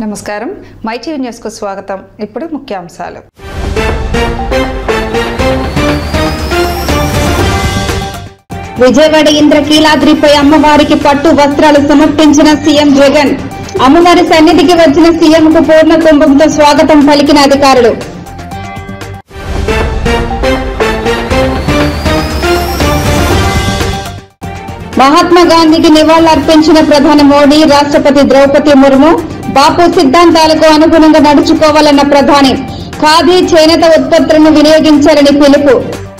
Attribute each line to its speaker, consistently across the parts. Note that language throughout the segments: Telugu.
Speaker 1: నమస్కారం మై టీవీ న్యూస్కు స్వాగతం ఇప్పుడు ముఖ్యాంశాలు
Speaker 2: విజయవాడ ఇంద్రకీలాద్రిపై అమ్మవారికి పట్టు వస్త్రాలు సమర్పించిన సీఎం జగన్ అమ్మవారి సన్నిధికి వచ్చిన సీఎం కు పూర్ణ కుంభంతో స్వాగతం పలికిన అధికారులు మహాత్మా గాంధీకి నివాళులర్పించిన ప్రధాని మోడీ రాష్ట్రపతి ద్రౌపది ముర్ము బాపు సిద్ధాంతాలకు అనుగుణంగా నడుచుకోవాలన్న ప్రధాని ఖాదీ చేనేత ఉత్పత్తులను వినియోగించాలని పిలుపు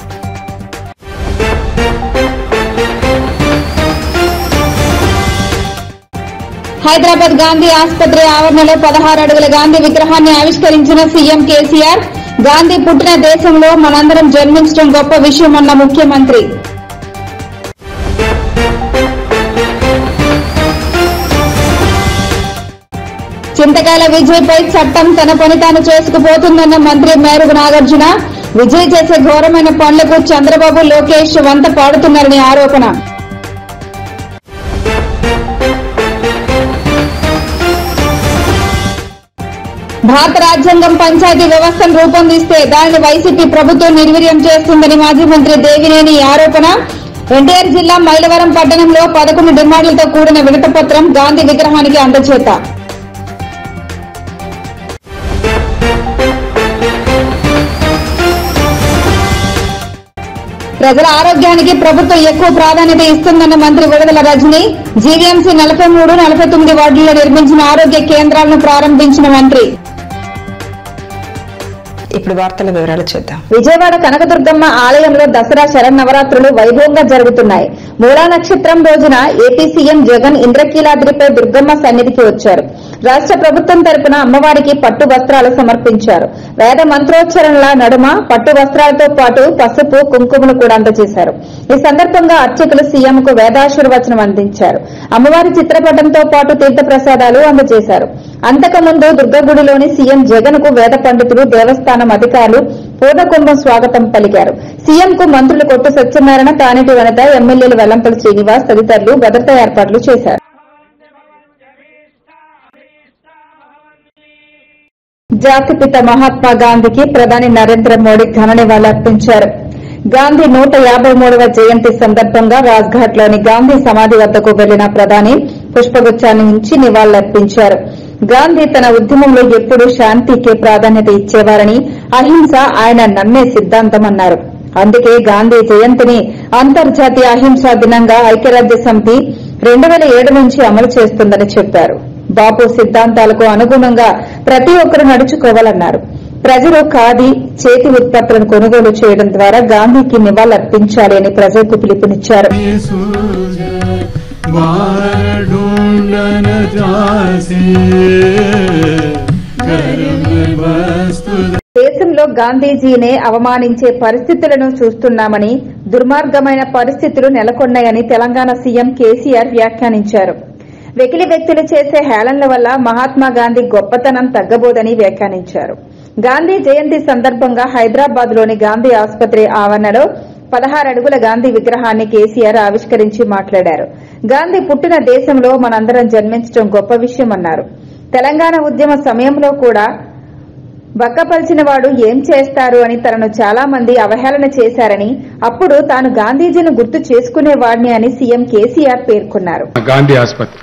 Speaker 2: హైదరాబాద్ గాంధీ ఆసుపత్రి ఆవరణలో పదహారు అడుగుల గాంధీ విగ్రహాన్ని ఆవిష్కరించిన సీఎం కేసీఆర్ గాంధీ పుట్టిన దేశంలో మనందరం జన్మించడం గొప్ప విషయమన్న ముఖ్యమంత్రి చింతకాయల విజయ్ పై చట్టం తన పని తాను చేసుకుపోతుందన్న మంత్రి మేరుగు నాగార్జున విజయ్ చేసే ఘోరమైన పనులకు చంద్రబాబు లోకేష్ వంత పాడుతున్నారని ఆరోపణ భారత రాజ్యాంగం పంచాయతీ వ్యవస్థను రూపొందిస్తే దానిని వైసీపీ ప్రభుత్వం నిర్వీర్యం చేస్తుందని మాజీ మంత్రి దేవినేని ఆరోపణ ఎన్టీఆర్ జిల్లా మైలవరం పట్టణంలో పదకొండు డిమాండ్లతో కూడిన వినతపత్రం గాంధీ విగ్రహానికి అందచేత ప్రజల ఆరోగ్యానికి ప్రభుత్వం ఎక్కువ ప్రాధాన్యత ఇస్తుందన్న మంత్రి విడుదల రజని జీవీఎంసీ నలభై మూడు నలభై తొమ్మిది వార్డుల్లో నిర్మించిన ఆరోగ్య కేంద్రాలను ప్రారంభించిన మంత్రి
Speaker 1: ఇప్పుడు వార్తల వివరాలు చూద్దాం
Speaker 2: విజయవాడ కనకదుర్గమ్మ ఆలయంలో దసరా శరన్నవరాత్రులు వైభవంగా జరుగుతున్నాయి మూలా నక్షత్రం రోజున ఏపీ సీఎం జగన్ ఇంద్రకీలాద్రిపై దుర్గమ్మ సన్నిధికి వచ్చారు రాష్ట్ర ప్రభుత్వం తరపున అమ్మవారికి పట్టు వస్త్రాలు సమర్పించారు వేద మంత్రోచ్చరణల నడుమ పట్టు వస్త్రాలతో పాటు పసుపు కుంకుమను కూడా అందజేశారు ఈ సందర్భంగా అర్చకులు సీఎం కు వేదాశీర్వచనం అందించారు అమ్మవారి చిత్రపటంతో పాటు తీర్థ ప్రసాదాలు అందజేశారు అంతకుముందు దుర్గగుడిలోని సీఎం జగన్ కు వేద పండితులు దేవస్థానం అధికారులు పూర్ణకుంభం స్వాగతం పలికారు సీఎం కు మంత్రులు కొట్టు సత్యనారాయణ తానేటి వనిత ఎమ్మెల్యేలు వెల్లంపల్లి శ్రీనివాస్ తదితరులు భద్రతా ఏర్పాట్లు చేశారు జాతిపిత మహాత్మా గాంధీకి ప్రధాని నరేంద్ర మోడీ ఘన నివాళులర్పించారు గాంధీ నూట యాభై మూడవ జయంతి సందర్భంగా రాజ్ఘాట్ లోని గాంధీ సమాధి వద్దకు వెళ్లిన ప్రధాని పుష్పగుచ్చాన్ని ఉంచి నివాళులర్పించారు గాంధీ తన ఉద్యమంలో ఎప్పుడూ శాంతికే ప్రాధాన్యత ఇచ్చేవారని అహింస ఆయన నమ్మే సిద్ధాంతమన్నారు అందుకే గాంధీ జయంతిని అంతర్జాతీయ అహింసా దినంగా ఐక్యరాజ్య సమితి రెండు వేల ఏడు నుంచి అమలు చేస్తుందని చెప్పారు బాపు సిద్ధాంతాలకు అనుగుణంగా ప్రతి ఒక్కరూ నడుచుకోవాలన్నారు ప్రజలు ఖాదీ చేతి ఉత్పత్తులను కొనుగోలు చేయడం ద్వారా గాంధీకి నివాళులర్పించాలి అని ప్రజలకు పిలుపునిచ్చారు
Speaker 3: सूझ बाहर ढूंढन जासे घर में वस्तु
Speaker 2: దేశంలో గాంధీజీనే అవమానించే పరిస్థితులను చూస్తున్నామని దుర్మార్గమైన పరిస్థితులు నెలకొన్నాయని తెలంగాణ సీఎం కేసీఆర్ వ్యాఖ్యానించారు వెకిలి వ్యక్తులు చేసే హేళనల వల్ల మహాత్మా గాంధీ గొప్పతనం తగ్గబోదని వ్యాఖ్యానించారు గాంధీ జయంతి సందర్భంగా హైదరాబాద్ లోని గాంధీ ఆసుపత్రి ఆవరణలో పదహారు అడుగుల గాంధీ విగ్రహాన్ని కేసీఆర్ ఆవిష్కరించి మాట్లాడారు గాంధీ పుట్టిన దేశంలో మనందరం జన్మించడం గొప్ప విషయమన్నారు తెలంగాణ ఉద్యమ సమయంలో కూడా బక్కపలిచిన వాడు ఏం చేస్తారు అని తనను చాలా మంది అవహేళన చేశారని అప్పుడు తాను గాంధీజీని గుర్తు చేసుకునేవాడిని అని సీఎం కేసీఆర్ పేర్కొన్నారు
Speaker 4: గాంధీ ఆసుపత్రి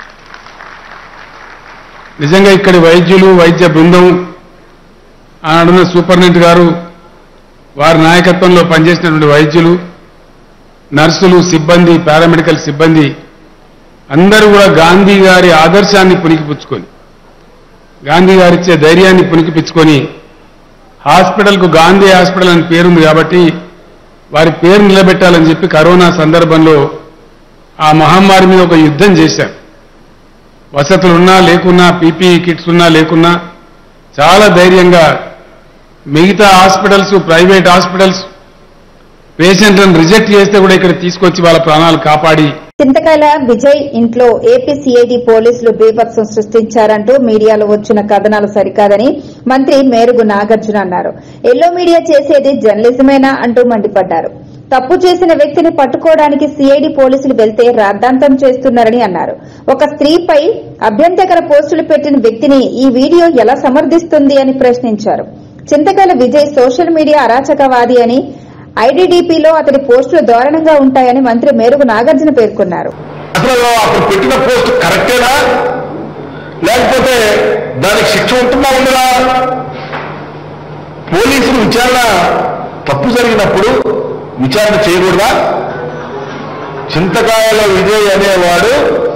Speaker 4: నిజంగా ఇక్కడి వైద్యులు వైద్య బృందం ఆనాడున్న సూపరింటెండెంట్ గారు వారి నాయకత్వంలో పనిచేసినటువంటి వైద్యులు నర్సులు సిబ్బంది పారామెడికల్ సిబ్బంది అందరూ కూడా గాంధీ గారి ఆదర్శాన్ని పునికిపుచ్చుకొని గాంధీ గారిచ్చే ధైర్యాన్ని పునికిపుచ్చుకొని హాస్పిటల్కు గాంధీ హాస్పిటల్ అని పేరుంది కాబట్టి వారి పేరు నిలబెట్టాలని చెప్పి కరోనా సందర్భంలో ఆ మహమ్మారి మీద ఒక యుద్ధం చేశారు వసతులు ఉన్నా లేకున్నా పీపీఈ కిట్స్ ఉన్నా లేకున్నా చాలా ధైర్యంగా మిగతా హాస్పిటల్స్ ప్రైవేట్ హాస్పిటల్స్ పేషెంట్లను రిజెక్ట్ చేస్తే కూడా ఇక్కడ తీసుకొచ్చి వాళ్ళ ప్రాణాలు కాపాడి
Speaker 2: చింతకాయల విజయ్ ఇంట్లో ఏపీ సిఐడి పోలీసులు బీభత్సం సృష్టించారంటూ మీడియాలో వచ్చిన కథనాలు సరికాదని మంత్రి మేరుగు నాగార్జున అన్నారు ఎల్లో మీడియా చేసేది జర్నలిజమేనా అంటూ మండిపడ్డారు తప్పు చేసిన వ్యక్తిని పట్టుకోవడానికి సిఐడి పోలీసులు వెళ్తే రాద్ధాంతం చేస్తున్నారని అన్నారు ఒక స్త్రీపై అభ్యంతకర పోస్టులు పెట్టిన వ్యక్తిని ఈ వీడియో ఎలా సమర్థిస్తుంది అని ప్రశ్నించారు చింతకాల విజయ్ సోషల్ మీడియా అరాచకవాది అని ఐడీడీపీలో అతని పోస్టులు దారుణంగా ఉంటాయని మంత్రి మేరుగు నాగార్జున పేర్కొన్నారు
Speaker 5: అసలు అప్పుడు పెట్టిన పోస్ట్ కరెక్టేనా లేకపోతే దానికి శిక్ష ఉంటుందా ఉండదా పోలీసులు విచారణ తప్పు జరిగినప్పుడు విచారణ చేయకూడదా చింతకాయల విజయ్ అనేవాడు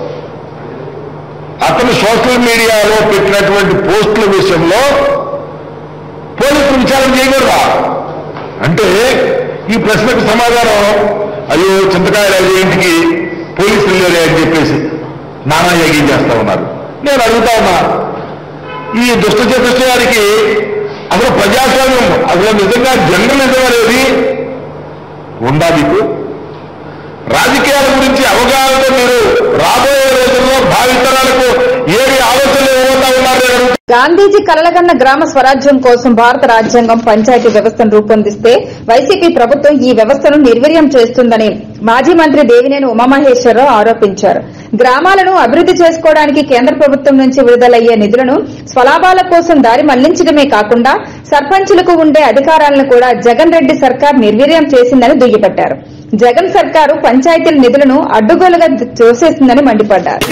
Speaker 5: అతను సోషల్ మీడియాలో పెట్టినటువంటి పోస్టుల విషయంలో పోలీసులు విచారణ చేయకూడదా అంటే ఈ ప్రశ్నకు సమాధానం అయ్యో చింతకాయల విజయ్ ఇంటికి పోలీసులు లేరే అని చెప్పేసి నానా యజ్ఞం చేస్తా ఉన్నారు నేను అడుగుతా ఉన్నా ఈ దుష్ట చతుష్టయానికి అసలు ప్రజాస్వామ్యం అసలు నిజంగా జర్నలిజం అనేది ఉందా మీకు రాజకీయాల గురించి అవగాహనతో మీరు రాబోయే రోజుల్లో భావితరాలకు ఏమి ఆలోచనలు ఇవ్వబోతా ఉన్నారు నేను అడుగుతా
Speaker 2: గాంధీజీ కలలగన్న గ్రామ స్వరాజ్యం కోసం భారత రాజ్యాంగం పంచాయతీ వ్యవస్థను రూపొందిస్తే వైసీపీ ప్రభుత్వం ఈ వ్యవస్థను నిర్వీర్యం చేస్తుందని మాజీ మంత్రి దేవినేని ఉమామహేశ్వరరావు ఆరోపించారు గ్రామాలను అభివృద్ది చేసుకోవడానికి కేంద్ర ప్రభుత్వం నుంచి విడుదలయ్యే నిధులను స్వలాభాల కోసం దారి మళ్లించడమే కాకుండా సర్పంచులకు ఉండే అధికారాలను కూడా జగన్ రెడ్డి సర్కార్ నిర్వీర్యం చేసిందని దుయ్యబట్టారు జగన్ సర్కారు పంచాయతీల నిధులను అడ్డుగోలుగా తోసేసిందని మండిపడ్డారు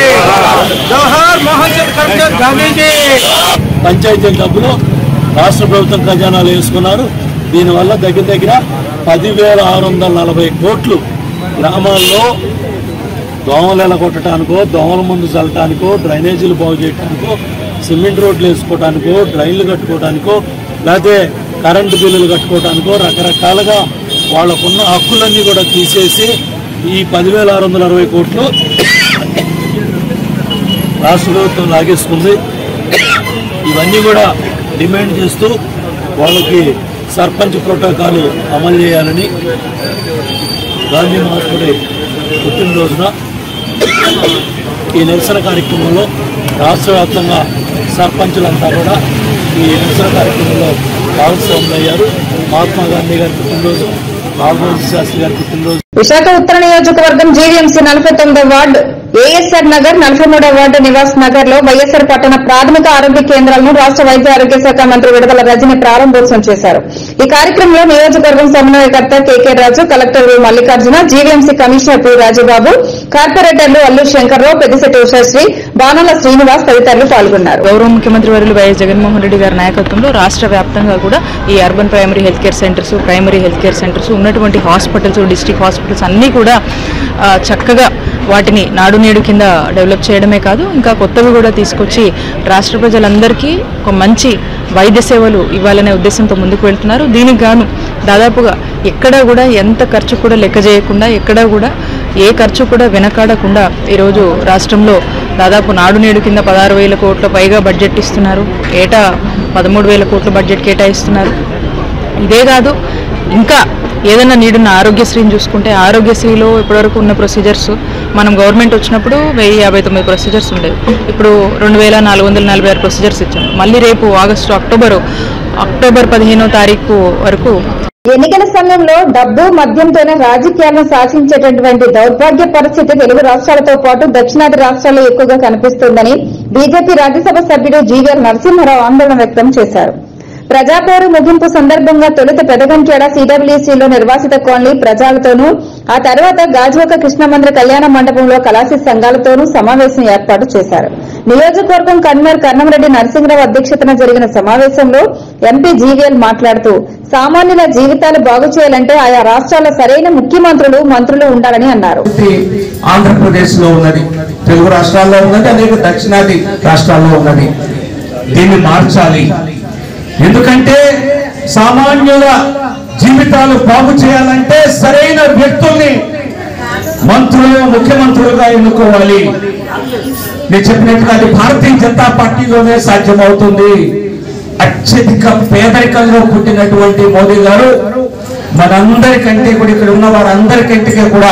Speaker 6: పంచాయతీ డబ్బులు రాష్ట్ర ప్రభుత్వం ఖజానాలు వేసుకున్నారు దీనివల్ల దగ్గర దగ్గర పదివేల ఆరు వందల నలభై కోట్లు గ్రామాల్లో దోమలు ఎలగొట్టడానికో దోమల మందు చల్లటానికో డ్రైనేజీలు బాగు చేయడానికో సిమెంట్ రోడ్లు వేసుకోవడానికో డ్రైన్లు కట్టుకోవడానికో లేకపోతే కరెంటు బిల్లులు కట్టుకోవడానికో రకరకాలుగా వాళ్ళకున్న హక్కులన్నీ కూడా తీసేసి ఈ పదివేల ఆరు వందల అరవై కోట్లు రాష్ట్ర ప్రభుత్వం లాగేసుకుంది ఇవన్నీ కూడా డిమాండ్ చేస్తూ వాళ్ళకి సర్పంచ్ ప్రోటోకాల్ అమలు చేయాలని గాంధీ మహాత్ముడి పుట్టినరోజున ఈ నిరసన కార్యక్రమంలో రాష్ట్ర వ్యాప్తంగా సర్పంచులంతా కూడా ఈ నిరసన కార్యక్రమంలో భాగస్వాములయ్యారు మహాత్మా గాంధీ గారి పుట్టినరోజు రాఘోజీ శాస్త్రి గారి పుట్టినరోజు
Speaker 2: విశాఖ ఉత్తర నియోజకవర్గం జీవీఎంసీ నలభై తొమ్మిదో వార్డు ఏఎస్ఆర్ నగర్ నలభై మూడో వార్డు నివాస్ నగర్ లో వైఎస్ఆర్ పట్టణ ప్రాథమిక ఆరోగ్య కేంద్రాలను రాష్ట్ర వైద్య ఆరోగ్య శాఖ మంత్రి విడుదల రజని ప్రారంభోత్సవం చేశారు ఈ కార్యక్రమంలో నియోజకవర్గం సమన్వయకర్త KK Raju collector V Mallikarjuna GVMC commissioner P Rajubabu కార్పొరేటర్లు అల్లు శంకర్రావు పెద్దిశెట్టి ఉషాశ్రీ బాణాల శ్రీనివాస్ తదితరులు పాల్గొన్నారు
Speaker 7: గౌరవ ముఖ్యమంత్రి వర్యులు వైఎస్ జగన్మోహన్ రెడ్డి గారి నాయకత్వంలో రాష్ట్ర వ్యాప్తంగా కూడా ఈ urban primary health care centres primary health care centres ఉన్నటువంటి హాస్పిటల్స్ డిస్ట్రిక్ట్ హాస్పిటల్స్ అన్నీ కూడా ఆ, చక్కగా వాటిని నాడు నేడు కింద డెవలప్ చేయడమే కాదు ఇంకా కొత్తవి కూడా తీసుకొచ్చి రాష్ట్ర ప్రజలందరికీ ఒక మంచి వైద్య సేవలు ఇవ్వాలనే ఉద్దేశంతో ముందుకు వెళ్తున్నారు దీనికి గాను దాదాపుగా ఎక్కడా కూడా ఎంత ఖర్చు కూడా లెక్క చేయకుండా ఎక్కడా కూడా ఏ ఖర్చు కూడా వెనకాడకుండా ఈరోజు రాష్ట్రంలో దాదాపు నాడు నేడు కింద పదహారు వేల కోట్ల పైగా బడ్జెట్ ఇస్తున్నారు ఏటా పదమూడు వేల కోట్ల బడ్జెట్ కేటాయిస్తున్నారు ఇదే కాదు ఇంకా ఏదైనా నీడున్న ఆరోగ్యశ్రీని చూసుకుంటే ఆరోగ్యశ్రీలో ఇప్పటివరకు ఉన్న ప్రొసీజర్స్ మనం గవర్నమెంట్ వచ్చినప్పుడు వెయ్యి యాభై తొమ్మిది ప్రొసీజర్స్ ఉండేవి ఇప్పుడు రెండు వేల నాలుగు వందల నలభై ఆరు ప్రొసీజర్స్ ఇచ్చాము మళ్ళీ రేపు ఆగస్టు అక్టోబరు అక్టోబర్ పదిహేనో తారీఖు వరకు
Speaker 2: ఎన్నికల సమయంలో డబ్బు మద్యంతోనే రాజకీయాలను శాసించేటటువంటి దౌర్భాగ్య పరిస్థితి తెలుగు రాష్ట్రాలతో పాటు దక్షిణాది రాష్ట్రాల్లో ఎక్కువగా కనిపిస్తోందని బీజేపీ రాజ్యసభ సభ్యుడు జీవీఆర్ నరసింహారావు ఆందోళన వ్యక్తం చేశారు ప్రజాపోరు ముగింపు సందర్భంగా తొలుత పెదగంకేడ సీడబ్ల్యూసీలో నిర్వాసిత కాలనీ ప్రజలతోనూ ఆ తర్వాత గాజువాక కృష్ణమందిర కళ్యాణ మండపంలో కళాశీ సంఘాలతోనూ సమావేశం ఏర్పాటు చేశారు నియోజకవర్గం కన్వీనర్ కన్నంరెడ్డి నరసింహరావు అధ్యక్షతన జరిగిన సమావేశంలో ఎంపీ జీవీఎల్ మాట్లాడుతూ సామాన్యుల జీవితాలు బాగు చేయాలంటే ఆయా రాష్ట్రాల సరైన ముఖ్యమంత్రులు మంత్రులు ఉండాలని అన్నారు
Speaker 8: ఆంధ్రప్రదేశ్ లో ఉన్నది తెలుగు రాష్ట్రాల్లో ఉన్నది అనేక దక్షిణాది రాష్ట్రాల్లో ఉన్నది దీన్ని మార్చాలి ఎందుకంటే సామాన్యుల జీవితాలు బాగు చేయాలంటే సరైన వ్యక్తుల్ని మంత్రులు ముఖ్యమంత్రులుగా ఎన్నుకోవాలి నేను చెప్పినట్టుగా అది భారతీయ జనతా పార్టీలోనే సాధ్యమవుతుంది అత్యధిక పేదరికంలో పుట్టినటువంటి మోదీ గారు మనందరికంటే కూడా ఇక్కడ ఉన్న వారందరికంటే కూడా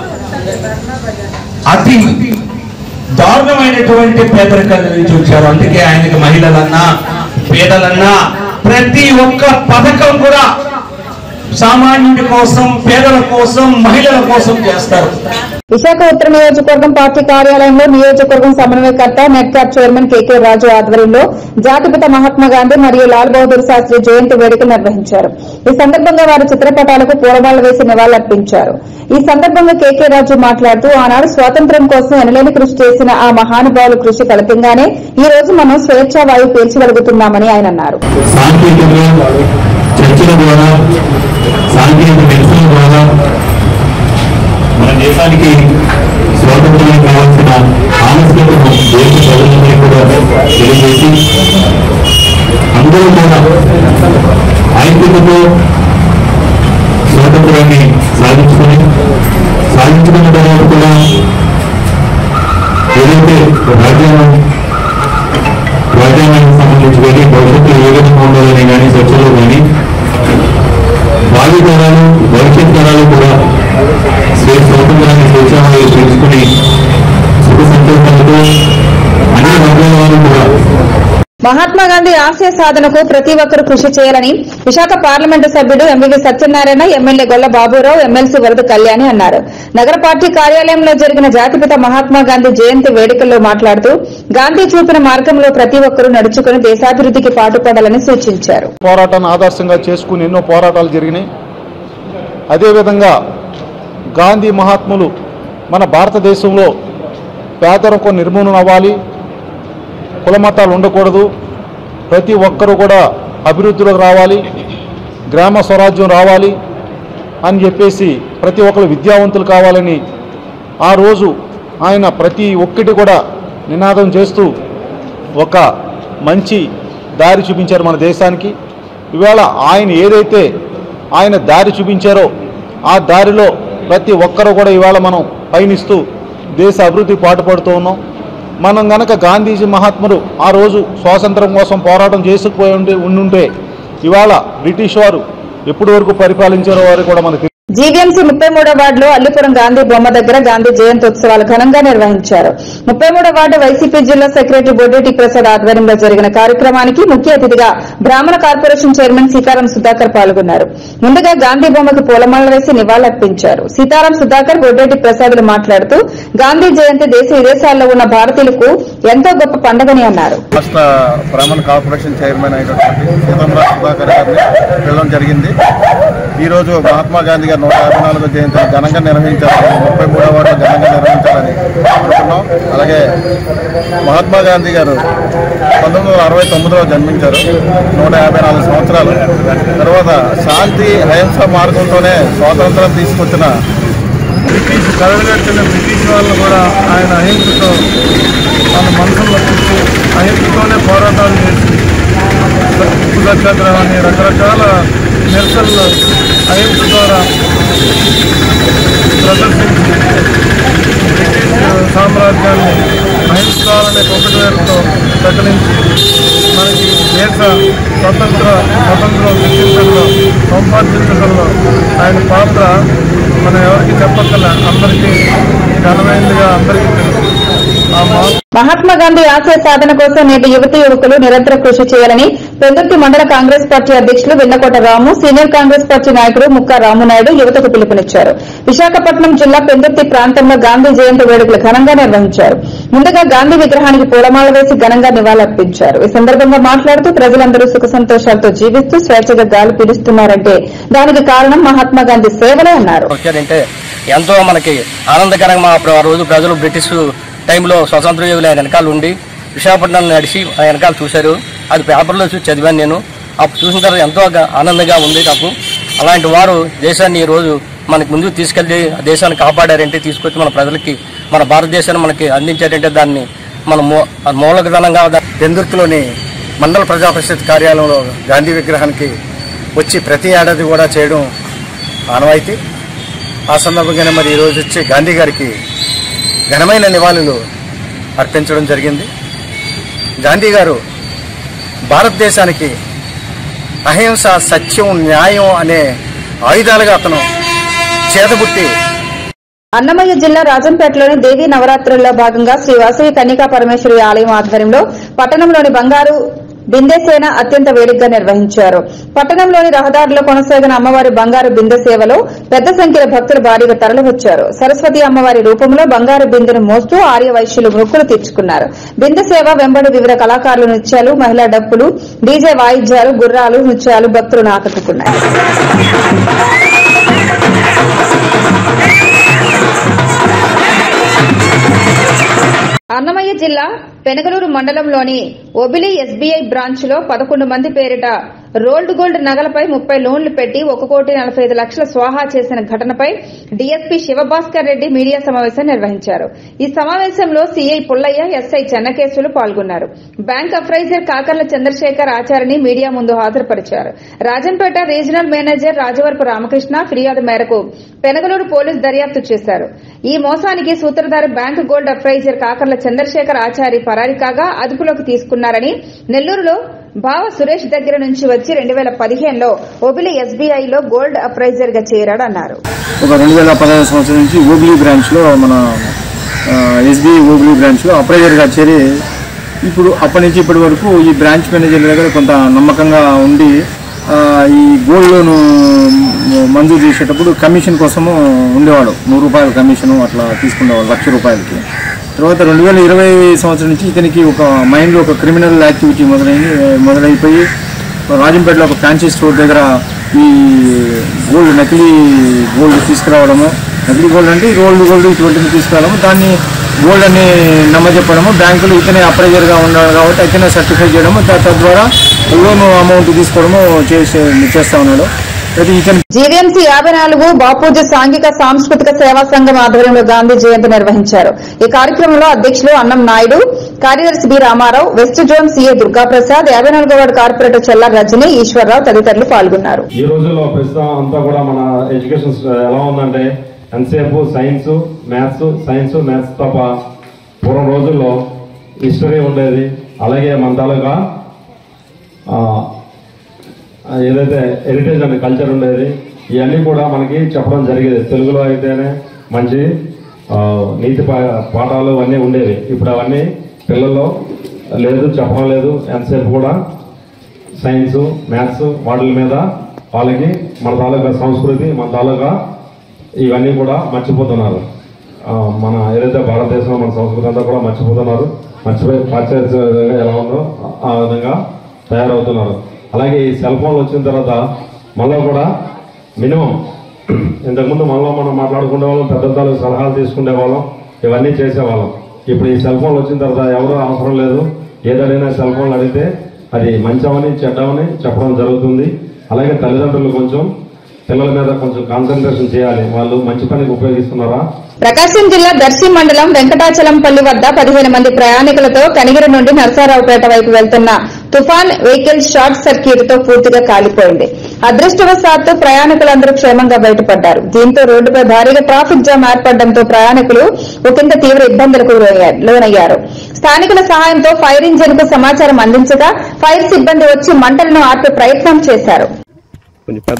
Speaker 8: అతి దారుణమైనటువంటి పేదరికాన్ని చూశారు అందుకే ఆయనకి మహిళలన్నా పేదలన్నా ప్రతి ఒక్క పథకం కూడా సామాన్యుడి కోసం పేదల కోసం మహిళల కోసం చేస్తారు
Speaker 2: విశాఖ ఉత్తర నియోజకవర్గం పార్టీ కార్యాలయంలో నియోజకవర్గం సమన్వయకర్త నెట్కాప్ చైర్మన్ కెకే రాజు ఆధ్వర్యంలో జాతిపిత మహాత్మా గాంధీ మరియు లాల్ బహదూర్ శాస్త్రి జయంతి వేడుక నిర్వహించారు ఈ సందర్భంగా వారి చిత్రపటాలకు పూలమాల వేసి నివాళులర్పించారు ఈ సందర్భంగా కెకే రాజు మాట్లాడుతూ ఆనాడు స్వాతంత్ర్యం కోసం ఎనలేని కృషి చేసిన ఆ మహానుభావుల కృషి ఫలితంగానే ఈ రోజు మనం స్వేచ్ఛా వాయువు పీల్చగలుగుతున్నామని ఆయన అన్నారు
Speaker 9: సాంకేతికంగా చర్చల ద్వారా సాంకేతిక నిరసన ద్వారా మన దేశానికి స్వాతంత్ర్యం కావాల్సిన ఆవశ్యకతను దేశ ప్రజలందరికీ కూడా తెలియజేసి అందరూ కూడా ఐక్యతతో స్వాతంత్రాన్ని సాధించుకొని సాధించుకున్న తర్వాత కూడా ఏదైతే రాజ్యాంగం రాజ్యాంగానికి సంబంధించి కానీ భవిష్యత్తులో ఏ విధంగా ఉండాలని కానీ చర్చలో కానీ భావి తరాలు భవిష్యత్ తరాలు కూడా స్వేచ్ఛ స్వాతంత్రాన్ని స్వేచ్ఛాలు తెలుసుకుని సుఖ సంతోషాలతో అన్ని వర్గాల వారు కూడా
Speaker 2: మహాత్మా గాంధీ ఆశయ సాధనకు ప్రతి ఒక్కరూ కృషి చేయాలని విశాఖ పార్లమెంటు సభ్యుడు MVV Satyanarayana MLA Golla Baburao MLC వరద కళ్యాణి అన్నారు నగర పార్టీ కార్యాలయంలో జరిగిన జాతిపిత మహాత్మా గాంధీ జయంతి వేడుకల్లో మాట్లాడుతూ గాంధీ చూపిన మార్గంలో ప్రతి ఒక్కరూ నడుచుకుని దేశాభివృద్ధికి పాటుపడాలని సూచించారు
Speaker 10: పోరాటాన్ని ఆదర్శంగా చేసుకుని ఎన్నో పోరాటాలు జరిగినాయి అదేవిధంగా గాంధీ మహాత్ములు మన భారతదేశంలో పేదరికం నిర్మూలన అవ్వాలి కులమతాలు ఉండకూడదు ప్రతి ఒక్కరూ కూడా అభివృద్ధిలోకి రావాలి గ్రామ స్వరాజ్యం రావాలి అని చెప్పేసి ప్రతి ఒక్కరు విద్యావంతులు కావాలని ఆ రోజు ఆయన ప్రతి ఒక్కటి కూడా నినాదం చేస్తూ ఒక మంచి దారి చూపించారు మన దేశానికి ఇవాళ ఆయన ఏదైతే ఆయన దారి చూపించారో ఆ దారిలో ప్రతి ఒక్కరూ కూడా ఇవాళ మనం పయనిస్తూ దేశ అభివృద్ధి పాటుపడుతూ ఉన్నాం మనం గనక గాంధీజీ మహాత్ముడు ఆ రోజు స్వాతంత్రం కోసం పోరాటం చేసుకుపోయి ఉండి ఉండుంటే ఇవాళ బ్రిటిష్ వారు ఎప్పటి వరకు పరిపాలించారో వారు కూడా మనకు తెలియదు.
Speaker 2: జీవీఎంసీ ముప్పై మూడో వార్డులో అల్లిపురం గాంధీ బొమ్మ దగ్గర గాంధీ జయంతి ఉత్సవాలు ఘనంగా నిర్వహించారు ముప్పై మూడో వార్డు వైసీపీ జిల్లా సెక్రటరీ బొడ్డేటి ప్రసాద్ ఆధ్వర్యంలో జరిగిన కార్యక్రమానికి ముఖ్య అతిథిగా బ్రాహ్మణ కార్పొరేషన్ చైర్మన్ సీతారాం సుధాకర్ పాల్గొన్నారు ముందుగా గాంధీ బొమ్మకు పూలమాల వేసి నివాళులర్పించారు సీతారాం సుధాకర్ బొడ్డేటి ప్రసాదులు మాట్లాడుతూ గాంధీ జయంతి దేశ విదేశాల్లో ఉన్న భారతీయులకు ఎంతో గొప్ప పండుగని అన్నారు
Speaker 11: రాష్ట్ర బ్రాహ్మణ కార్పొరేషన్ చైర్మన్ అయినటువంటి సీతంరాజ్ సుధాకర్ గారిని పిలవడం జరిగింది ఈరోజు మహాత్మా గాంధీ గారి నూట యాభై నాలుగో జయంతిని ఘనంగా నిర్వహించాలని ముప్పై మూడవ వార్డులో ఘనంగా నిర్వహించాలని అనుకున్నాం అలాగే మహాత్మా గాంధీ గారు పంతొమ్మిది వందల అరవై తొమ్మిదిలో జన్మించారు నూట యాభై నాలుగు సంవత్సరాలు తర్వాత శాంతి అహింస మార్గంతోనే స్వాతంత్రం తీసుకొచ్చిన బ్రిటిష్ కలగట్టిన బ్రిటిష్ వాళ్ళు కూడా ఆయన అహింసతో మన మనసులో చూసి అహింసతోనే పోరాటాలు చేసి ఉప్పు సత్యాగ్రహాన్ని రకరకాల నిరసనలు అహింస ద్వారా ప్రదర్శించి బ్రిటిష్ సామ్రాజ్యాన్ని అహింసాలనే ఒకటి వేలతో ప్రకటించి మనకి దేశ స్వతంత్ర స్వతంత్రం సృష్టించడంలో సంపాదించడంలో ఆయన పాత్ర మనం ఎవరికి చెప్పక్కల అందరికీ ఘనమైనదిగా అందరికీ తెలుసు ఆ మా
Speaker 2: మహాత్మా గాంధీ ఆశయ సాధన కోసం నేటి యువతి యువకులు నిరంతర కృషి చేయాలని పెందుర్తి మండల కాంగ్రెస్ పార్టీ అధ్యక్షులు Vennakota Ramu senior Congress party నాయకుడు ముక్కా రామునాయుడు యువతకు పిలుపునిచ్చారు విశాఖపట్నం జిల్లా పెందుర్తి ప్రాంతంలో గాంధీ జయంతి వేడుకలు ఘనంగా నిర్వహించారు ముందుగా గాంధీ విగ్రహానికి పూలమాల వేసి ఘనంగా నివాళులర్పించారు ఈ సందర్భంగా మాట్లాడుతూ ప్రజలందరూ సుఖ సంతోషాలతో జీవిస్తూ స్వేచ్ఛగా గాలి పీలుస్తున్నారంటే దానికి కారణం మహాత్మా గాంధీ సేవలే అన్నారు
Speaker 12: వచ్చారంటే ఎంతో మనకి ఆనందకరంగా అప్పుడు ఆ రోజు ప్రజలు బ్రిటిష్ టైంలో స్వతంత్ర యోగులు ఆయన వెనకాల ఉండి విశాఖపట్నం నడిచి ఆయన వెనకాల చూశారు అది పేపర్లో చూసి చదివాను నేను అప్పుడు చూసిన తర్వాత ఎంతో గా- ఆనందంగా ఉంది నాకు అలాంటి వారు దేశాన్ని ఈ రోజు మనకి ముందుకు తీసుకెళ్లి ఆ దేశాన్ని కాపాడారంటే తీసుకొచ్చి మన ప్రజలకి మన భారతదేశాన్ని మనకి అందించారంటే దాన్ని మన మూ మూలకధనంగా
Speaker 11: పెందుర్తిలోని మండల ప్రజా పరిషత్ కార్యాలయంలో గాంధీ విగ్రహానికి వచ్చి ప్రతి ఏడాది కూడా చేయడం ఆనవాయితీ ఆ సందర్భంగానే మరి ఈరోజు వచ్చి గాంధీ గారికి ఘనమైన నివాళులు అర్పించడం జరిగింది గాంధీ గారు భారతదేశానికి అహింస సత్యం న్యాయం అనే ఆయుధాలుగా అతను చేతబుట్టి
Speaker 2: అన్నమయ్య జిల్లా రాజంపేటలోని దేవీ నవరాత్రుల్లో భాగంగా శ్రీ వాసవి కన్నికా పరమేశ్వరి ఆలయం ఆధ్వర్యంలో పట్టణంలోని బంగారు బిందెసేన అత్యంత వేడుకగా నిర్వహించారు పట్టణంలోని రహదారిలో కొనసాగిన అమ్మవారి బంగారు బిందె సేవలో పెద్ద సంఖ్యలో భక్తులు భారీగా తరలివచ్చారు సరస్వతి అమ్మవారి రూపంలో బంగారు బిందెను మోస్తూ ఆర్య వైశ్యులు మొక్కులు తీర్చుకున్నారు బిందె సేవ వెంబడి వివిధ కళాకారులు నృత్యాలు మహిళా డప్పులు డీజే వాయిద్యాలు గుర్రాలు నృత్యాలు భక్తులను ఆకట్టుకున్నాయి అన్నమయ్య జిల్లా పెనగలూరు మండలంలోని ఒబిలి ఎస్బీఐ బ్రాంచ్ లో పదకొండు మంది పేరిట రోల్డ్ గోల్డ్ నగలపై ముప్పై లోన్లు పెట్టి ఒక కోటి నలభై ఐదు లక్షల స్వాహా చేసిన ఘటనపై డీఎస్పీ శివభాస్కర్ రెడ్డి మీడియా సమావేశం నిర్వహించారు ఈ సమావేశంలో సీఐ పుల్లయ్య ఎస్ఐ చెన్నకేశులు పాల్గొన్నారు బ్యాంక్ అప్రైజర్ కాకర్ల చంద్రశేఖర్ ఆచార్యని మీడియా ముందు హాజరుపరిచారు రాజంపేట రీజనల్ మేనేజర్ రాజవరపు రామకృష్ణ ఫిర్యాదు మేరకు పెనగలూరు పోలీసు దర్యాప్తు చేశారు ఈ మోసానికి సూత్రధారి bank gold appraiser Kakarla Chandrasekhar Achari పరారి కాగా అదుపులోకి తీసుకున్నారని నెల్లూరులో భావ సురేష్ దగ్గర నుంచి వచ్చి రెండు వేల పదిహేనులో ఒబిలి ఎస్బీఐలో గోల్డ్ అప్రైజర్ గా చేరాడన్నారు
Speaker 13: ఒక రెండు వేల పదహారు సంవత్సరం నుంచి ఓబ్లీ బ్రాంచ్లో మన ఎస్బీఐ ఓబ్లీ బ్రాంచ్లో అప్రైజర్గా చేరి ఇప్పుడు అప్పటి నుంచి ఇప్పటి వరకు ఈ బ్రాంచ్ మేనేజర్ల దగ్గర కొంత నమ్మకంగా ఉండి ఆ, ఈ గోల్డ్ లోన్ మంజూరు చేసేటప్పుడు కమిషన్ కోసము ఉండేవాడు నూరు రూపాయల కమిషను అట్లా తీసుకునేవాడు లక్ష రూపాయలకి తర్వాత రెండు వేల ఇరవై సంవత్సరం నుంచి ఇతనికి ఒక మైండ్లో ఒక క్రిమినల్ యాక్టివిటీ మొదలైంది మొదలైపోయి రాజంపేటలో ఒక ఫ్యాన్సీ స్టోర్ దగ్గర ఈ గోల్డ్ నకిలీ గోల్డ్ తీసుకురావడము నకిలీ గోల్డ్ అంటే రోల్డ్ గోల్డ్ ఇటువంటివి తీసుకురావడము దాన్ని గోల్డ్ అని నమ్మజెప్పడము బ్యాంకులు ఇతనే అప్రైజర్గా ఉన్నాడు కాబట్టి ఇతనే సర్టిఫై చేయడము దా- తద్వారా లోన్ అమౌంట్ తీసుకోవడము చేసే చేస్తా ఉన్నాడు అయితే ఇతను
Speaker 2: జీవీఎంసీ యాభై నాలుగు బాపూజీ సాంఘిక సాంస్కృతిక సేవా సంఘం ఆధ్వర్యంలో గాంధీ జయంతి నిర్వహించారు ఈ కార్యక్రమంలో అధ్యక్షులు అన్నం నాయుడు కార్యదర్శి B Ramarao west zone CA Durgaprasad యాభై నాలుగో వార్డు కార్పొరేటర్ చెల్ల రజని ఈశ్వరరావు తదితరులు పాల్గొన్నారు
Speaker 14: ఈ రోజుల్లో ప్రస్తుతం అంతా కూడా మన ఎడ్యుకేషన్ ఎలా ఉందంటే ఎంతసేపు సైన్స్ మ్యాథ్స్ సైన్స్ మ్యాథ్స్ తప్ప పూర్వం రోజుల్లో హిస్టరీ ఉండేది అలాగే మన తాలూకా ఆ, ఏదైతే హెరిటేజ్ అండ్ కల్చర్ ఉండేది ఇవన్నీ కూడా మనకి చెప్పడం జరిగేది తెలుగులో అయితేనే మంచి ఆ, నీతి పా- పాఠాలు అన్నీ ఉండేవి ఇప్పుడు అవన్నీ పిల్లల్లో లేదు చెప్పడం లేదు ఎంతసేపు కూడా సైన్స్ మ్యాథ్స్ వాటి మీద వాళ్ళకి మన తాలూకా సంస్కృతి మన తాలూకా ఇవన్నీ కూడా మర్చిపోతున్నారు ఆ, మన ఏదైతే భారతదేశంలో మన సంస్కృతి అంతా కూడా మర్చిపోతున్నారు మర్చిపోయి పాశ్చాత్య విధంగా ఎలా ఉందో ఆ విధంగా తయారవుతున్నారు అలాగే ఈ సెల్ ఫోన్లు వచ్చిన తర్వాత మళ్ళీ కూడా మినిమం ఇంతకుముందు మనలో మనం మాట్లాడుకునే వాళ్ళం పెద్ద తాలూకు సలహాలు తీసుకునే వాళ్ళం ఇవన్నీ చేసేవాళ్ళం ఇప్పుడు ఈ సెల్ ఫోన్లు వచ్చిన తర్వాత ఎవరు అవసరం లేదు ఏదైనా సెల్ ఫోన్లు అడిగితే అది మంచమని చెడ్డమని చెప్పడం జరుగుతుంది అలాగే తల్లిదండ్రులు కొంచెం పిల్లల మీద కొంచెం కాన్సన్ట్రేషన్ చేయాలి వాళ్ళు మంచి పనికి ఉపయోగిస్తున్నారా
Speaker 2: ప్రకాశం జిల్లా దర్శి మండలం వెంకటాచలంపల్లి వద్ద పదిహేను మంది ప్రయాణికులతో కనిగిరి నుండి నరసారావుపేట వైపు వెళ్తున్న తుఫాన్ వెహికల్ షార్ట్ సర్క్యూట్ తో పూర్తిగా కాలిపోయింది అదృష్టవశాత్తు ప్రయాణికులందరూ క్షేమంగా బయటపడ్డారు దీంతో రోడ్డుపై భారీగా ట్రాఫిక్ జామ్ ఏర్పడడంతో ప్రయాణికులు ఒకంత తీవ్ర ఇబ్బందులకు లోనయ్యారు- లోనయ్యారు స్థానికుల సహాయంతో ఫైర్ ఇంజిన్ కు సమాచారం అందించగా ఫైర్ సిబ్బంది వచ్చి మంటలను ఆర్పే ప్రయత్నం చేశారు
Speaker 15: కొంచెం పెద్ద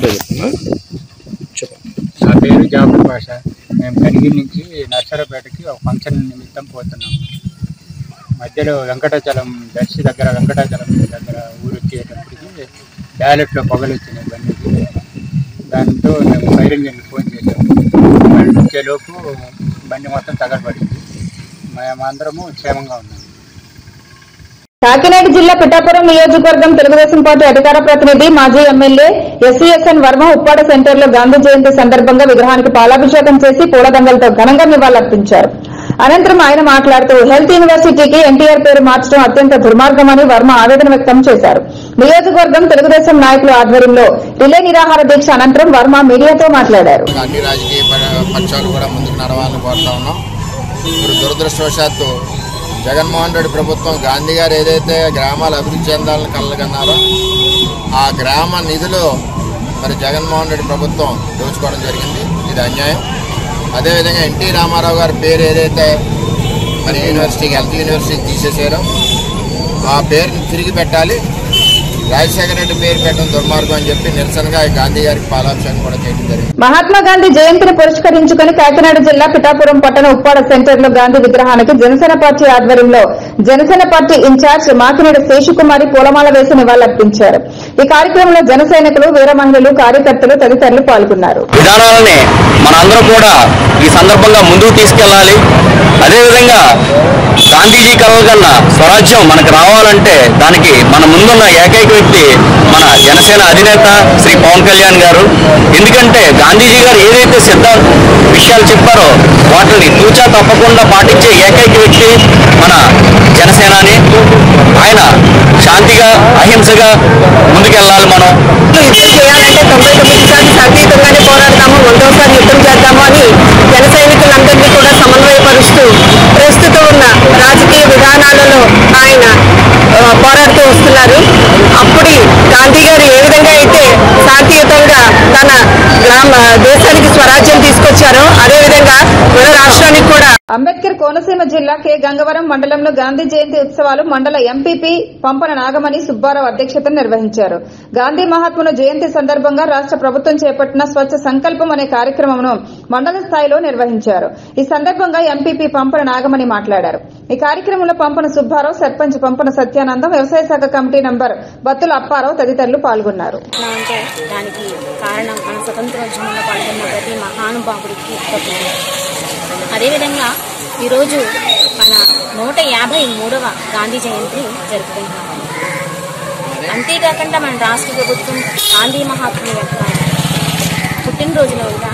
Speaker 16: నా పేరు జాబుల్ భాష మేము కనిగిరి నుంచి నర్సరాపేటకి ఒక ఫంక్షన్ నిమిత్తం పోతున్నాం మధ్యలో వెంకటాచలం దర్శి దగ్గర వెంకటాచలం దగ్గర ఊరు వచ్చేటప్పటికి బ్యాలెట్లో పొగలు వచ్చినాయి బండికి దాంతో మేము ఫైర్ ఇంజిన్ ఫోన్ చేసాము బండి వచ్చేలోపు బండి మొత్తం తగలబడింది మేమందరము క్షేమంగా ఉన్నాం
Speaker 2: కాకినాడ జిల్లా పిఠాపురం నియోజకవర్గం తెలుగుదేశం పార్టీ అధికార ప్రతినిధి మాజీ MLA SCSN Varma Uppada centre లో గాంధీ జయంతి సందర్భంగా విగ్రహానికి పాలాభిషేకం చేసి పూలదండలతో ఘనంగా నివాళులర్పించారు అనంతరం ఆయన మాట్లాడుతూ హెల్త్ యూనివర్సిటీకి ఎన్టీఆర్ పేరు మార్చడం అత్యంత దుర్మార్గమని వర్మ ఆవేదన వ్యక్తం చేశారు నియోజకవర్గం తెలుగుదేశం నాయకుల ఆధ్వర్యంలో రిలే నిరాహార దీక్ష అనంతరం వర్మ మీడియాతో మాట్లాడారు
Speaker 17: అన్ని రాజకీయ ప- పక్షాలు కూడా ముందుకు నడవాలని కోరుతా ఉన్నాం ఇప్పుడు దురదృష్టవశాత్తు జగన్మోహన్ రెడ్డి ప్రభుత్వం గాంధీ గారు ఏదైతే గ్రామాలు అభివృద్ధి చెందాలని కలగన్నారో ఆ గ్రామ నిధులు మరి జగన్మోహన్ రెడ్డి ప్రభుత్వం దోచుకోవడం జరిగింది ఇది అన్యాయం అదేవిధంగా ఎన్టీ రామారావు గారి పేరు ఏదైతే మరి యూనివర్సిటీకి హెల్త్ యూనివర్సిటీకి తీసేసారో ఆ పేరుని తిరిగి పెట్టాలి రాజశేఖర రెడ్డి పేరు పెట్టడం దుర్మార్గం అని చెప్పి నిరసనగా గాంధీ గారికి పాలాభిషేకం కూడా చేయడం జరిగింది
Speaker 2: మహాత్మా గాంధీ జయంతిని పురస్కరించుకుని కాకినాడ జిల్లా పిఠాపురం పట్టణ ఉప్పాడ సెంటర్ లో గాంధీ విగ్రహానికి జనసేన పార్టీ ఆధ్వర్యంలో జనసేన పార్టీ ఇన్ఛార్జ్ మాకినేడు శేషకుమారి పూలమాల వేసి నివాళులర్పించారు ఈ కార్యక్రమంలో జన సైనికులు వీర మహిళలు కార్యకర్తలు తదితరులు పాల్గొన్నారు
Speaker 12: విధానాలని మనందరం కూడా ఈ సందర్భంగా ముందుకు తీసుకెళ్ళాలి అదేవిధంగా గాంధీజీ కలలు కన్నా స్వరాజ్యం మనకు రావాలంటే దానికి మన ముందున్న ఏకైక వ్యక్తి మన జనసేన అధినేత శ్రీ పవన్ కళ్యాణ్ గారు ఎందుకంటే గాంధీజీ గారు ఏదైతే సిద్ధ విషయాలు చెప్పారో వాటిని తూచా తప్పకుండా పాటించే ఏకైక వ్యక్తి మన జనసేనాని ఆయన శాంతిగా అహింసగా ముందుకెళ్ళాలి మనం
Speaker 15: యుద్ధం చేయాలంటే తొంభై తొమ్మిది సార్లు శాంతియుతంగానే పోరాడతాము వందోసారి యుద్ధం చేద్దాము అని జన సైనికులందరినీ కూడా సమన్వయపరుస్తూ ప్రస్తుతం ఉన్న రాజకీయ విధానాలలో ఆయన ఆ, పోరాడుతూ వస్తున్నారు అప్పుడు గాంధీ గారు ఏ విధంగా అయితే శాంతియుతంగా తన గ్రామ దేశానికి స్వరాజ్యం తీసుకొచ్చారో అదేవిధంగా మన రాష్ట్రానికి కూడా
Speaker 2: అంబేద్కర్ కోనసీమ జిల్లా కె గంగవరం మండలంలో గాంధీ జయంతి ఉత్సవాలు మండల ఎంపీపీ పంపన నాగమణి సుబ్బారావు అధ్యక్షతన నిర్వహించారు గాంధీ మహాత్మును జయంతి సందర్భంగా రాష్ట్ర ప్రభుత్వం చేపట్టిన స్వచ్ఛ సంకల్పం అనే కార్యక్రమంను మండల స్థాయిలో నిర్వహించారు ఈ సందర్భంగా ఎంపీపీ పంపన నాగమణి మాట్లాడారు ఈ కార్యక్రమంలో పంపన సుబ్బారావు సర్పంచ్ పంపన సత్యానందం వ్యవసాయ శాఖ కమిటీ నంబర్ బత్తుల అప్పారావు తదితరులు పాల్గొన్నారు
Speaker 18: ఎట్లా అంటే దానికి కారణం మన స్వతంత్రోద్యమంలో పాల్గొన్న ప్రతి మహానుభావుడికి తప్పుతుంది అదేవిధంగా ఈరోజు మన నూట యాభై మూడవ గాంధీ జయంతి జరుపుకుంటున్నాం అంతేకాకుండా మన రాష్ట్ర ప్రభుత్వం గాంధీ మహాత్ముని యొక్క పుట్టినరోజులో కూడా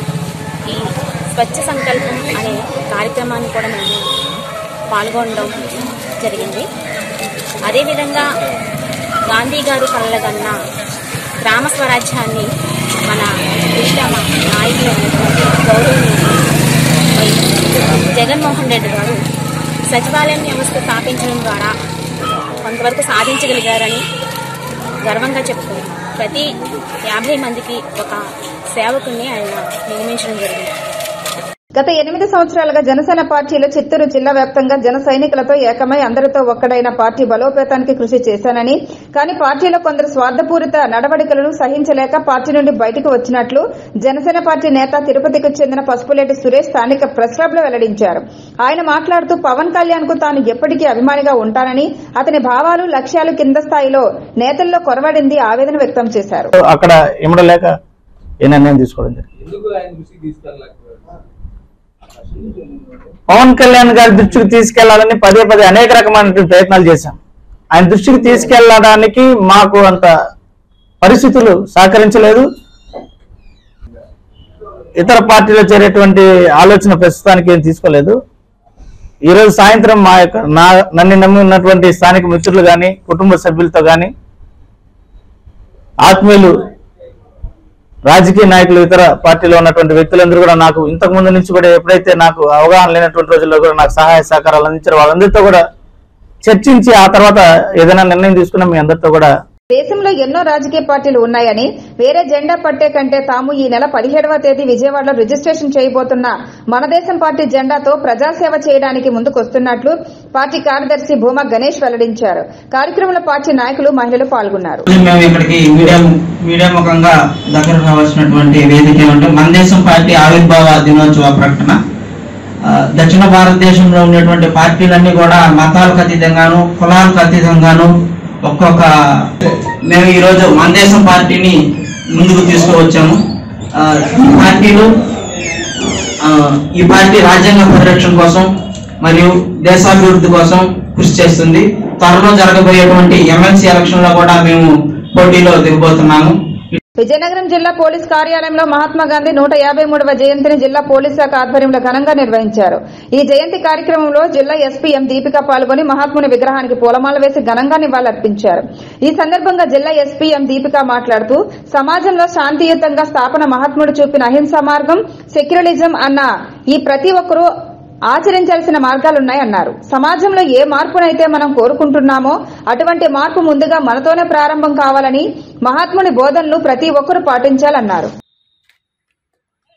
Speaker 18: ఈ స్వచ్ఛ సంకల్పం అనే కార్యక్రమాన్ని కూడా మేము పాల్గొనడం జరిగింది అదేవిధంగా గాంధీ గారు కలగన్న గ్రామ స్వరాజ్యాన్ని మన ప్రీతమ నాయకులు అయినటువంటి గౌరవనీయులు మరి జగన్మోహన్ రెడ్డి గారు సచివాలయం వ్యవస్థ స్థాపించడం ద్వారా కొంతవరకు సాధించగలిగారని గర్వంగా చెప్పుకుంటున్నాం ప్రతి యాభై మందికి ఒక సేవకుని ఆయన నియమించడం జరిగింది
Speaker 2: గత ఎనిమిది సంవత్సరాలుగా జనసేన పార్టీలో చిత్తూరు జిల్లా వ్యాప్తంగా జన సైనికులతో ఏకమై అందరితో ఒక్కడైన పార్టీ బలోపేతానికి కృషి చేశానని కానీ పార్టీలో కొందరు స్వార్థపూరిత నడవడికలను సహించలేక పార్టీ నుండి బయటకు వచ్చినట్లు జనసేన పార్టీ నేత తిరుపతికి చెందిన పసుపులేటి సురేష్ స్థానిక ప్రెస్ క్లబ్ లో వెల్లడించారు ఆయన మాట్లాడుతూ పవన్ కళ్యాణ్ కు తాను ఎప్పటికీ అభిమానిగా ఉంటానని అతని భావాలు లక్ష్యాలు కింద స్థాయిలో నేతల్లో కొరవడింది ఆవేదన వ్యక్తం చేశారు
Speaker 19: అక్కడ ఇమ్మడలేక ఏ నిర్ణయం తీసుకోవడం జరిగింది
Speaker 20: ఎందుకు ఆయన దృష్టికి తీసుకెళ్ళలేకపోయారు
Speaker 19: పవన్ కళ్యాణ్ గారి దృష్టికి తీసుకెళ్లాలని పదే పదే అనేక రకమైనటువంటి ప్రయత్నాలు చేశాం ఆయన దృష్టికి తీసుకెళ్లడానికి మాకు అంత పరిస్థితులు సహకరించలేదు ఇతర పార్టీలో చేరేటువంటి ఆలోచన ప్రస్తుతానికి ఏం తీసుకోలేదు ఈ రోజు సాయంత్రం మా యొక్క నా నన్ను నమ్మి ఉన్నటువంటి స్థానిక మిత్రులు కానీ కుటుంబ సభ్యులతో కానీ ఆత్మీయులు రాజకీయ నాయకులు ఇతర పార్టీలో ఉన్నటువంటి వ్యక్తులందరూ కూడా నాకు ఇంతకు ముందు నుంచి కూడా ఎప్పుడైతే నాకు అవగాహన లేనటువంటి రోజుల్లో కూడా నాకు సహాయ సహకారాలు అందించారు వాళ్ళందరితో కూడా చర్చించి ఆ తర్వాత ఏదైనా నిర్ణయం తీసుకున్నా మీ అందరితో కూడా
Speaker 2: దేశంలో ఎన్నో రాజకీయ పార్టీలు ఉన్నాయని వేరే జెండా పట్టే కంటే తాము ఈ నెల పదిహేడవ తేదీ విజయవాడలో రిజిస్ట్రేషన్ చేయబోతున్న మన దేశం పార్టీ జెండాతో ప్రజాసేవ చేయడానికి ముందుకొస్తున్నట్లు పార్టీ కార్యదర్శి భూమా గణేష్ వెల్లడించారు కార్యక్రమంలో పార్టీ నాయకులు మహిళలు పాల్గొన్నారు
Speaker 21: మేము ఇక్కడికి మీడియా మీడియా ముఖంగా దగ్గర రావాల్సినటువంటి వేదిక ఏమంటే మన దేశం పార్టీ ఆవిర్భావ దినోత్సవ ప్రకటన ఆ, దక్షిణ భారతదేశంలో ఉన్నటువంటి పార్టీలన్నీ కూడా మతాలకు అతీతంగాను కులాలకు అతీతంగాను ఒక్కొక్క మేము ఈరోజు మన దేశం పార్టీని ముందుకు తీసుకువచ్చాము ఆ, ఈ పార్టీలు ఆ, ఈ పార్టీ రాజ్యాంగ పరిరక్షణ కోసం మరియు దేశాభివృద్ధి కోసం కృషి చేస్తుంది త్వరలో జరగబోయేటువంటి ఎమ్మెల్సీ ఎలక్షన్ లో కూడా మేము పోటీలో దిగబోతున్నాము
Speaker 2: విజయనగరం జిల్లా పోలీస్ కార్యాలయంలో మహాత్మా గాంధీ నూట యాభై మూడవ జయంతిని జిల్లా పోలీస్ శాఖ ఆధ్వర్యంలో ఘనంగా నిర్వహించారు ఈ జయంతి కార్యక్రమంలో జిల్లా ఎస్పీ ఎం దీపిక పాల్గొని మహాత్ముని విగ్రహానికి పూలమాల వేసి ఘనంగా నివాళులర్పించారు ఈ సందర్భంగా జిల్లా ఎస్పీ ఎం దీపిక మాట్లాడుతూ సమాజంలో శాంతియుతంగా స్థాపన మహాత్ముడు చూపిన అహింసా మార్గం సెక్యులరిజం అన్న ఈ ప్రతి ఒక్కరూ ఆచరించాల్సిన మార్గాలున్నాయన్నారు సమాజంలో ఏ మార్పునైతే మనం కోరుకుంటున్నామో అటువంటి మార్పు ముందుగా మనతోనే ప్రారంభం కావాలని మహాత్ముని బోధనలు ప్రతి ఒక్కరూ పాటించాలన్నారు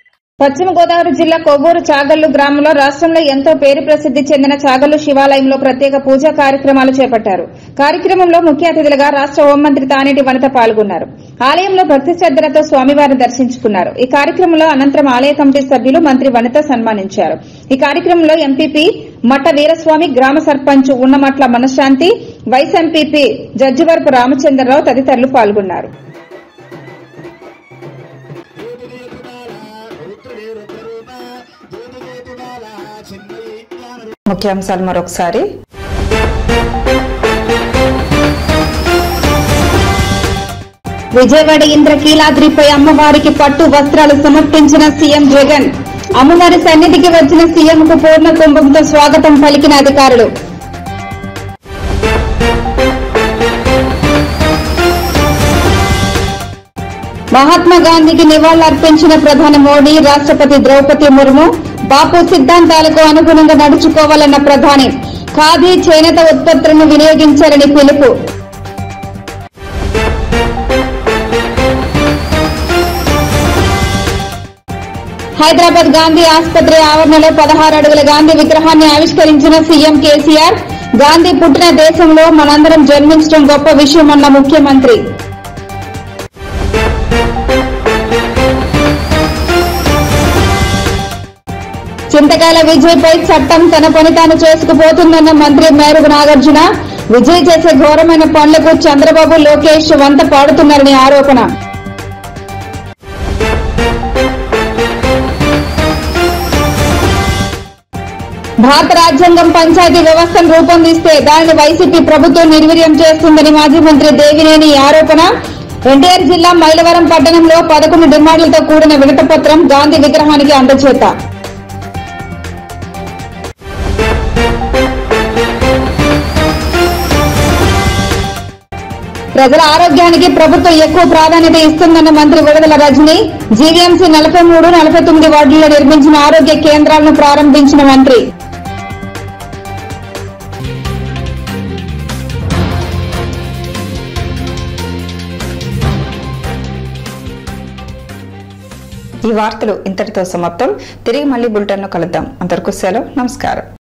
Speaker 2: పశ్చిమ గోదావరి జిల్లా కొవ్వూరు చాగల్లు గ్రామంలో రాష్ట్రంలో ఎంతో పేరు ప్రసిద్ది చెందిన చాగల్లు శివాలయంలో ప్రత్యేక పూజా కార్యక్రమాలు చేపట్టారు కార్యక్రమంలో ముఖ్య అతిథులుగా రాష్ట్ర హోంమంత్రి తానేటి వనిత పాల్గొన్నారు ఆలయంలో భక్తి శ్రద్దలతో స్వామివారిని దర్శించుకున్నారు ఈ కార్యక్రమంలో అనంతరం ఆలయ కమిటీ సభ్యులు మంత్రి వనిత సన్మానించారు ఈ కార్యక్రమంలో ఎంపీపీ మట్ట వీరస్వామి గ్రామ సర్పంచ్ ఉన్నమట్ల మనశ్శాంతి వైస్ ఎంపీపీ జడ్జివరపు రామచంద్రరావు తదితరులు పాల్గొన్నారు
Speaker 1: ముఖ్యాంశాలు మరొకసారి
Speaker 2: విజయవాడ ఇంద్రకీలాద్రిపై అమ్మవారికి పట్టు వస్త్రాలు సమర్పించిన సీఎం జగన్ అమ్మవారి సన్నిధికి వచ్చిన సీఎంకు పూర్ణ కుంభంతో స్వాగతం పలికిన అధికారులు మహాత్మా గాంధీకి నివాళులర్పించిన ప్రధాని మోడీ రాష్ట్రపతి ద్రౌపది ముర్ము బాపు సిద్ధాంతాలకు అనుగుణంగా నడుచుకోవాలన్న ప్రధాని ఖాదీ చేనేత ఉత్పత్తులను వినియోగించాలని పిలుపు హైదరాబాద్ గాంధీ ఆసుపత్రి ఆవరణలో పదహారు అడుగుల గాంధీ విగ్రహాన్ని ఆవిష్కరించిన సీఎం కేసీఆర్ గాంధీ పుట్టిన దేశంలో మనందరం జన్మించడం గొప్ప విషయమన్న ముఖ్యమంత్రి చింతకాయల విజయ్ పై చట్టం తన పని తాను చేసుకుపోతుందన్న మంత్రి మేరుగు నాగార్జున విజయ్ చేసే ఘోరమైన పనులకు చంద్రబాబు లోకేష్ వంత పాడుతున్నారని ఆరోపణ భారత రాజ్యాంగం పంచాయతీ వ్యవస్థను రూపొందిస్తే దానిని వైసీపీ ప్రభుత్వం నిర్వీర్యం చేస్తుందని మాజీ మంత్రి దేవినేని ఆరోపణ ఎన్టీఆర్ జిల్లా మైలవరం పట్టణంలో పదకొండు డిమాండ్లతో కూడిన వినతపత్రం గాంధీ విగ్రహానికి అందజేత ప్రజల ఆరోగ్యానికి ప్రభుత్వం ఎక్కువ ప్రాధాన్యత ఇస్తుందన్న మంత్రి విడుదల రజని జీవీఎంసీ నలభై మూడు నలభై తొమ్మిది వార్డుల్లో నిర్మించిన ఆరోగ్య కేంద్రాలను ప్రారంభించిన మంత్రి
Speaker 1: ఈ వార్తలు ఇంతటితో సమాప్తం తిరిగి మళ్ళీ బులెటిన్లో కలుద్దాం అంతవరకు సెలవు నమస్కారం